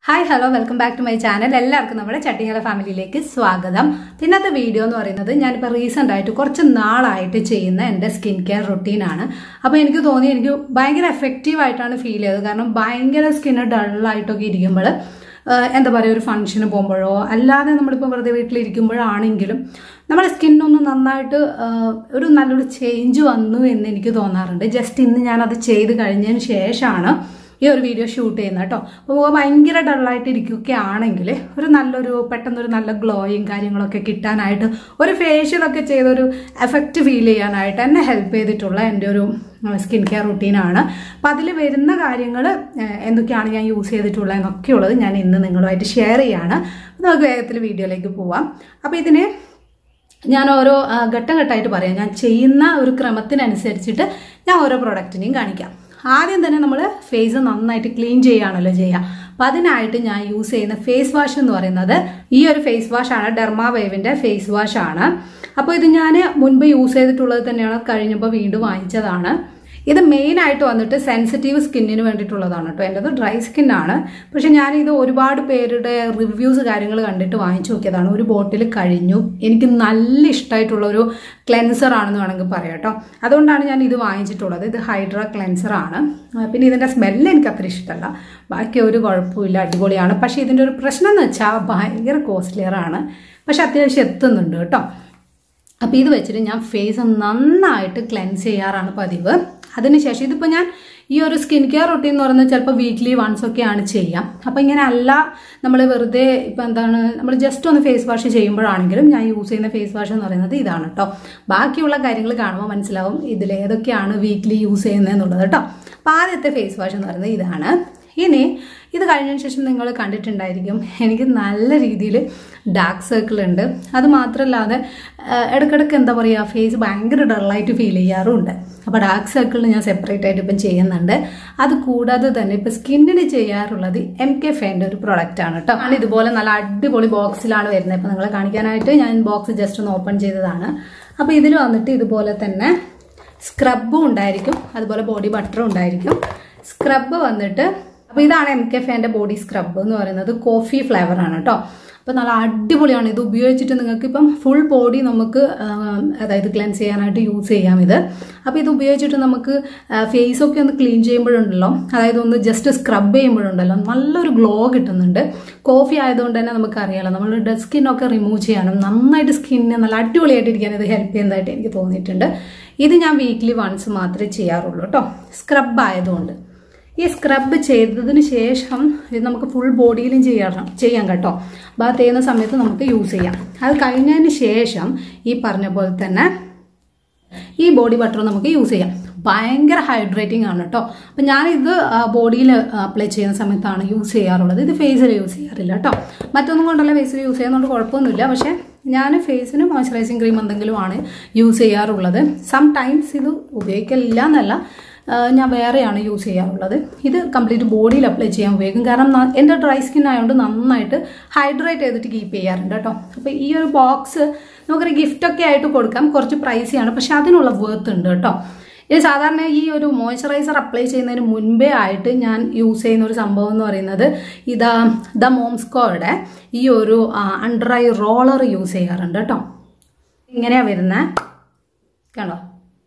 hi hello welcome back to my channel എല്ലാവർക്കും നമ്മുടെ ചട്ടിങ്ങല ഫാമിലിയിലേക്ക് സ്വാഗതം ഇന്നത്തെ വീഡിയോ എന്ന് പറയുന്നത് ഞാനിപ്പോൾ റീസെൻ്റ് ആയിട്ട് കുറച്ച് നാളായിട്ട് ചെയ്യുന്ന എൻ്റെ സ്കിൻ കെയർ റുട്ടീനാണ് അപ്പോൾ എനിക്ക് തോന്നി എനിക്ക് ഭയങ്കര എഫക്റ്റീവ് ആയിട്ടാണ് ഫീൽ ചെയ്തത് കാരണം ഭയങ്കര സ്കിന്ന് ഡള്ളായിട്ടൊക്കെ ഇരിക്കുമ്പോൾ എന്താ പറയുക ഒരു ഫംഗ്ഷന് പോകുമ്പോഴോ അല്ലാതെ നമ്മളിപ്പോൾ വെറുതെ വീട്ടിലിരിക്കുമ്പോഴാണെങ്കിലും നമ്മുടെ സ്കിന്നൊന്ന് നന്നായിട്ട് ആ, ഒരു നല്ലൊരു ചേഞ്ച് വന്നു എന്ന് എനിക്ക് തോന്നാറുണ്ട് ജസ്റ്റ് ഇന്ന് ഞാനത് ചെയ്ത് കഴിഞ്ഞതിന് ശേഷമാണ് ഈ ഒരു വീഡിയോ ഷൂട്ട് ചെയ്യുന്നത് കേട്ടോ അപ്പോൾ ഭയങ്കര ഡള്ളായിട്ട് ഇരിക്കുകയൊക്കെ ആണെങ്കിൽ ഒരു നല്ലൊരു പെട്ടെന്നൊരു നല്ല ഗ്ലോയും കാര്യങ്ങളൊക്കെ കിട്ടാനായിട്ട് ഒരു ഫേഷ്യലൊക്കെ ചെയ്തൊരു എഫക്റ്റ് ഫീൽ ചെയ്യാനായിട്ട് എന്നെ ഹെൽപ്പ് ചെയ്തിട്ടുള്ള എൻ്റെ ഒരു സ്കിൻ കെയർ റുട്ടീനാണ് അപ്പോൾ അതിൽ വരുന്ന കാര്യങ്ങൾ എന്തൊക്കെയാണ് ഞാൻ യൂസ് ചെയ്തിട്ടുള്ളത് എന്നൊക്കെയുള്ളത് ഞാൻ ഇന്ന് നിങ്ങളുമായിട്ട് ഷെയർ ചെയ്യാണ് അപ്പോൾ നമുക്ക് വേഗത്തിൽ വീഡിയോയിലേക്ക് പോവാം അപ്പോൾ ഇതിന് ഞാൻ ഓരോ ആ, ഘട്ടം ഘട്ടമായിട്ട് പറയാം ഞാൻ ചെയ്യുന്ന ഒരു ക്രമത്തിനനുസരിച്ചിട്ട് ഞാൻ ഓരോ പ്രൊഡക്റ്റിനെയും കാണിക്കാം ആദ്യം തന്നെ നമ്മൾ ഫേസ് നന്നായിട്ട് ക്ലീൻ ചെയ്യുകയാണല്ലോ ചെയ്യുക അപ്പം അതിനായിട്ട് ഞാൻ യൂസ് ചെയ്യുന്ന ഫേസ് വാഷ് എന്ന് പറയുന്നത് ഈ ഒരു ഫേസ് വാഷ് ആണ് ഡെർമാ വേവിൻ്റെ ഫേസ് വാഷ് ആണ് അപ്പോൾ ഇത് ഞാൻ മുൻപ് യൂസ് ചെയ്തിട്ടുള്ളത് തന്നെയാണ് കഴിഞ്ഞപ്പോൾ വീണ്ടും വാങ്ങിച്ചതാണ് ഇത് മെയിൻ ആയിട്ട് വന്നിട്ട് സെൻസിറ്റീവ് സ്കിന്നിന് വേണ്ടിയിട്ടുള്ളതാണ് കേട്ടോ എൻ്റെത് ഡ്രൈ സ്കിന്നാണ് പക്ഷെ ഞാൻ ഇത് ഒരുപാട് പേരുടെ റിവ്യൂസ് കാര്യങ്ങൾ കണ്ടിട്ട് വാങ്ങിച്ചു നോക്കിയതാണ് ഒരു ബോട്ടിൽ കഴിഞ്ഞു എനിക്ക് നല്ല ഇഷ്ടമായിട്ടുള്ള ഒരു ക്ലെൻസർ ആണെന്ന് വേണമെങ്കിൽ പറയാം കേട്ടോ അതുകൊണ്ടാണ് ഞാൻ ഇത് വാങ്ങിച്ചിട്ടുള്ളത് ഇത് ഹൈഡ്ര ക്ലെൻസർ ആണ് ആ, പിന്നെ ഇതിൻ്റെ സ്മെല്ല് എനിക്ക് അത്ര ഇഷ്ടമല്ല ബാക്കി ഒരു കുഴപ്പമില്ല അടിപൊളിയാണ് പക്ഷേ ഇതിൻ്റെ ഒരു പ്രശ്നം എന്ന് വെച്ചാൽ ഭയങ്കര കോസ്റ്റ്ലിയർ ആണ് പക്ഷെ അത്യാവശ്യം എത്തുന്നുണ്ട് കേട്ടോ അപ്പോൾ ഇത് വെച്ചിട്ട് ഞാൻ ഫേസ് നന്നായിട്ട് ക്ലെൻസ് ചെയ്യാറാണ് പതിവ് അതിനുശേഷം ഇതിപ്പോൾ ഞാൻ ഈ ഒരു സ്കിൻ കെയർ റൊട്ടീൻ എന്ന് പറയുന്നത് ചിലപ്പോൾ വീക്ക്ലി വൺസ് ഒക്കെയാണ് ചെയ്യാം അപ്പോൾ ഇങ്ങനെ അല്ല നമ്മൾ വെറുതെ ഇപ്പം എന്താണ് നമ്മൾ ജസ്റ്റ് ഒന്ന് ഫേസ് വാഷ് ചെയ്യുമ്പോഴാണെങ്കിലും ഞാൻ യൂസ് ചെയ്യുന്ന ഫേസ് വാഷ് എന്ന് പറയുന്നത് ഇതാണ് കേട്ടോ ബാക്കിയുള്ള കാര്യങ്ങൾ കാണുമ്പോൾ മനസ്സിലാവും ഇതിൽ ഏതൊക്കെയാണ് വീക്ക്ലി യൂസ് ചെയ്യുന്നതെന്നുള്ളത് കേട്ടോ അപ്പോൾ ആദ്യത്തെ ഫേസ് വാഷ് എന്ന് പറയുന്നത് ഇതാണ് ഇനി ഇത് കഴിഞ്ഞതിന് ശേഷം നിങ്ങൾ കണ്ടിട്ടുണ്ടായിരിക്കും എനിക്ക് നല്ല രീതിയിൽ ഡാർക്ക് സർക്കിൾ ഉണ്ട് അത് മാത്രമല്ലാതെ ആ, ഇടയ്ക്കിടയ്ക്ക് എന്താ പറയുക ഫേസ് ഭയങ്കര ഡള്ളായിട്ട് ഫീൽ ചെയ്യാറുമുണ്ട് അപ്പോൾ ഡാർക്ക് സർക്കിളിന് ഞാൻ സെപ്പറേറ്റ് ആയിട്ട് ഇപ്പം ചെയ്യുന്നുണ്ട് അത് കൂടാതെ തന്നെ ഇപ്പം സ്കിന്നിന് ചെയ്യാറുള്ളത് എം കെ ഫെൻ്റെ ഒരു പ്രൊഡക്റ്റ് ആണ് കേട്ടോ ആണ് ഇതുപോലെ നല്ല അടിപൊളി ബോക്സിലാണ് വരുന്നത് ഇപ്പം നിങ്ങളെ കാണിക്കാനായിട്ട് ഞാൻ ബോക്സ് ജസ്റ്റ് ഒന്ന് ഓപ്പൺ ചെയ്തതാണ് അപ്പോൾ ഇതിൽ വന്നിട്ട് ഇതുപോലെ തന്നെ സ്ക്രബും ഉണ്ടായിരിക്കും അതുപോലെ ബോഡി ബട്ടറും ഉണ്ടായിരിക്കും സ്ക്രബ് വന്നിട്ട് അപ്പോൾ ഇതാണ് എം കെ ഫാൻ്റെ ബോഡി സ്ക്രബ് എന്ന് പറയുന്നത് കോഫി ഫ്ലേവർ ആണ് കേട്ടോ അപ്പോൾ നല്ല അടിപൊളിയാണ് ഇത് ഉപയോഗിച്ചിട്ട് നിങ്ങൾക്ക് ഇപ്പം ഫുൾ ബോഡി നമുക്ക് ആ, അതായത് ക്ലെൻസ് ചെയ്യാനായിട്ട് യൂസ് ചെയ്യാം ഇത് അപ്പോൾ ഇത് ഉപയോഗിച്ചിട്ട് നമുക്ക് ഫേസ് ഒക്കെ ഒന്ന് ക്ലീൻ ചെയ്യുമ്പോഴുണ്ടല്ലോ അതായത് ഒന്ന് ജസ്റ്റ് സ്ക്രബ് ചെയ്യുമ്പോഴുണ്ടല്ലോ നല്ലൊരു ഗ്ലോ കിട്ടുന്നുണ്ട് കോഫി ആയതുകൊണ്ട് തന്നെ നമുക്കറിയാലോ നമ്മൾ ഡെഡ് സ്കിന്നൊക്കെ റിമൂവ് ചെയ്യാനും നന്നായിട്ട് സ്കിന്നിന് നല്ല അടിപൊളിയായിട്ട് ഇരിക്കാൻ ഇത് ഹെൽപ്പ് ചെയ്യുന്നതായിട്ട് എനിക്ക് തോന്നിയിട്ടുണ്ട് ഇത് ഞാൻ വീക്ക്ലി വൺസ് മാത്രമേ ചെയ്യാറുള്ളൂ കേട്ടോ സ്ക്രബ് ആയതുകൊണ്ട് ഈ സ്ക്രബ് ചെയ്തതിന് ശേഷം ഇത് നമുക്ക് ഫുൾ ബോഡിയിലും ചെയ്യാം ചെയ്യാം കേട്ടോ ബാത്ത് ചെയ്യുന്ന സമയത്ത് നമുക്ക് യൂസ് ചെയ്യാം അത് കഴിഞ്ഞതിന് ശേഷം ഈ പറഞ്ഞ പോലെ തന്നെ ഈ ബോഡി ബട്ടർ നമുക്ക് യൂസ് ചെയ്യാം ഭയങ്കര ഹൈഡ്രേറ്റിംഗ് ആണ് കേട്ടോ അപ്പം ഞാനിത് ബോഡിയിൽ അപ്ലൈ ചെയ്യുന്ന സമയത്താണ് യൂസ് ചെയ്യാറുള്ളത് ഇത് ഫേസിൽ യൂസ് ചെയ്യാറില്ല കേട്ടോ മറ്റൊന്നും കൊണ്ടല്ല ഫേസിൽ യൂസ് ചെയ്യുന്നതുകൊണ്ട് കുഴപ്പമൊന്നുമില്ല പക്ഷേ ഞാൻ ഫേസിന് മോയ്സ്ചറൈസിങ് ക്രീം എന്തെങ്കിലും ആണ് യൂസ് ചെയ്യാറുള്ളത് സം ടൈംസ് ഇത് ഉപയോഗിക്കലില്ല എന്നല്ല ആ, ഞാൻ വേറെയാണ് യൂസ് ചെയ്യാറുള്ളത് ഇത് കംപ്ലീറ്റ് ബോഡിയിൽ അപ്ലൈ ചെയ്യാൻ ഉപയോഗിക്കും കാരണം ന- എൻ്റെ ഡ്രൈ സ്കിൻ ആയതുകൊണ്ട് നന്നായിട്ട് ഹൈഡ്രേറ്റ് ചെയ്തിട്ട് കീപ്പ് ചെയ്യാറുണ്ട് കേട്ടോ അപ്പോൾ ഈ ഒരു ബോക്സ് നമുക്കൊരു ഗിഫ്റ്റൊക്കെ ആയിട്ട് കൊടുക്കാം കുറച്ച് പ്രൈസിയാണ് പക്ഷെ അതിനുള്ള വേർത്ത് ഉണ്ട് കേട്ടോ ഇത് സാധാരണ ഈ ഒരു മോയ്സ്ചറൈസർ അപ്ലൈ ചെയ്യുന്നതിന് മുൻപേ ആയിട്ട് ഞാൻ യൂസ് ചെയ്യുന്ന ഒരു സംഭവം എന്ന് പറയുന്നത് ഇതാ ദ മോംസ്കോയുടെ ഈ ഒരു അണ്ടർ ഐ റോളർ യൂസ് ചെയ്യാറുണ്ട് കേട്ടോ ഇങ്ങനെയാണ് വരുന്നത് കണ്ടോ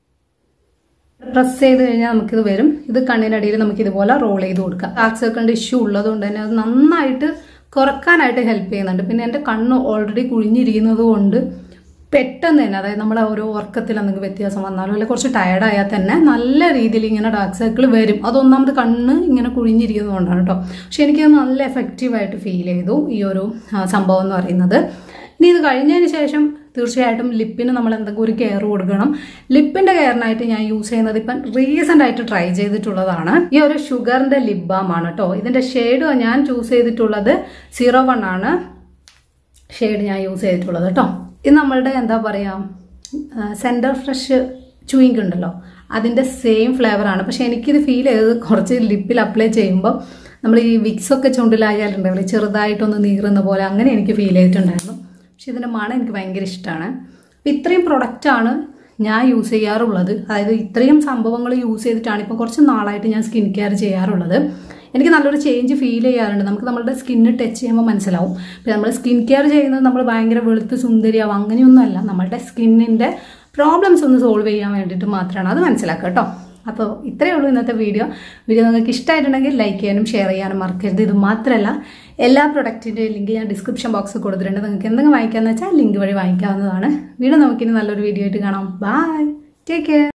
പ്രസ് ചെയ്ത് കഴിഞ്ഞാൽ നമുക്കിത് വരും ഇത് കണ്ണിനടിയിൽ നമുക്ക് ഇതുപോലെ റോൾ ചെയ്ത് കൊടുക്കാം ഡാർക്ക് സർക്കിളിൻ്റെ ഇഷ്യൂ ഉള്ളതുകൊണ്ട് തന്നെ അത് നന്നായിട്ട് കുറക്കാനായിട്ട് ഹെൽപ്പ് ചെയ്യുന്നുണ്ട് പിന്നെ എൻ്റെ കണ്ണ് ഓൾറെഡി കുഴിഞ്ഞിരിക്കുന്നത് കൊണ്ട് പെട്ടെന്ന് തന്നെ അതായത് നമ്മളെ ഓരോ ഉറക്കത്തിൽ എന്തെങ്കിലും വ്യത്യാസം വന്നാലോ അല്ലെങ്കിൽ കുറച്ച് ടയർഡായാൽ തന്നെ നല്ല രീതിയിൽ ഇങ്ങനെ ഡാർക്ക് സർക്കിൾ വരും അതൊന്നാമത് കണ്ണ് ഇങ്ങനെ കുഴിഞ്ഞിരിക്കുന്നത് കൊണ്ടാണ് കേട്ടോ പക്ഷെ എനിക്കത് നല്ല എഫക്റ്റീവായിട്ട് ഫീൽ ചെയ്തു ഈ ഒരു ആ, സംഭവം എന്ന് പറയുന്നത് ഇനി ഇത് കഴിഞ്ഞതിന് ശേഷം തീർച്ചയായിട്ടും ലിപ്പിന് നമ്മൾ എന്തെങ്കിലും ഒരു കെയർ കൊടുക്കണം ലിപ്പിന്റെ കെയറിനായിട്ട് ഞാൻ യൂസ് ചെയ്യുന്നത് ഇപ്പം റീസെന്റ് ആയിട്ട് ട്രൈ ചെയ്തിട്ടുള്ളതാണ് ഈ ഒരു ഷുഗറിന്റെ ലിപ് ബാം ആണ് കേട്ടോ ഇതിന്റെ ഷെയ്ഡ് ഞാൻ ചൂസ് ചെയ്തിട്ടുള്ളത് സീറോ വൺ ആണ് ഷെയ്ഡ് ഞാൻ യൂസ് ചെയ്തിട്ടുള്ളത് കേട്ടോ ഇത് നമ്മളുടെ എന്താ പറയുക സെൻറ്റർ ഫ്രഷ് ചൂയിങ് ഉണ്ടല്ലോ അതിൻ്റെ സെയിം ഫ്ലേവറാണ് പക്ഷെ എനിക്കിത് ഫീൽ ചെയ്തത് കുറച്ച് ലിപ്പിൽ അപ്ലൈ ചെയ്യുമ്പോൾ നമ്മൾ ഈ വിക്സ് ഒക്കെ ചുണ്ടിലായാലുണ്ടാവില്ലേ ചെറുതായിട്ടൊന്ന് നീറുന്ന പോലെ അങ്ങനെ എനിക്ക് ഫീൽ ചെയ്തിട്ടുണ്ടായിരുന്നു പക്ഷെ ഇതിൻ്റെ മണം എനിക്ക് ഭയങ്കര ഇഷ്ടമാണ് അപ്പോൾ ഇത്രയും പ്രൊഡക്റ്റാണ് ഞാൻ യൂസ് ചെയ്യാറുള്ളത് അതായത് ഇത്രയും സംഭവങ്ങൾ യൂസ് ചെയ്തിട്ടാണ് ഇപ്പോൾ കുറച്ച് നാളായിട്ട് ഞാൻ സ്കിൻ കെയർ ചെയ്യാറുള്ളത് എനിക്ക് നല്ലൊരു ചേഞ്ച് ഫീൽ ചെയ്യാറുണ്ട് നമുക്ക് നമ്മുടെ സ്കിന്ന് ടച്ച് ചെയ്യുമ്പോൾ മനസ്സിലാവും പിന്നെ നമ്മൾ സ്കിൻ കെയർ ചെയ്യുന്നത് നമ്മൾ ഭയങ്കര വെളുത്ത് സുന്ദരിയാവും അങ്ങനെയൊന്നുമല്ല നമ്മളുടെ സ്കിന്നിൻ്റെ പ്രോബ്ലംസ് ഒന്ന് സോൾവ് ചെയ്യാൻ വേണ്ടിയിട്ട് മാത്രമാണ് അത് മനസ്സിലാക്കുക കേട്ടോ അപ്പോൾ ഇത്രയേ ഉള്ളൂ ഇന്നത്തെ വീഡിയോ വീഡിയോ നിങ്ങൾക്ക് ഇഷ്ടമായിട്ടുണ്ടെങ്കിൽ ലൈക്ക് ചെയ്യാനും ഷെയർ ചെയ്യാനും മറക്കരുത് ഇത് മാത്രമല്ല എല്ലാ പ്രൊഡക്റ്റിൻ്റെയും ലിങ്ക് ഞാൻ ഡിസ്ക്രിപ്ഷൻ ബോക്സിൽ കൊടുത്തിട്ടുണ്ട് നിങ്ങൾക്ക് എന്തെങ്കിലും വാങ്ങിക്കാമെന്ന് വെച്ചാൽ ലിങ്ക് വഴി വാങ്ങിക്കാവുന്നതാണ് വീഡിയോ നമുക്കിനി നല്ലൊരു വീഡിയോ ആയിട്ട് കാണാം ബൈ ടേക്ക് കെയർ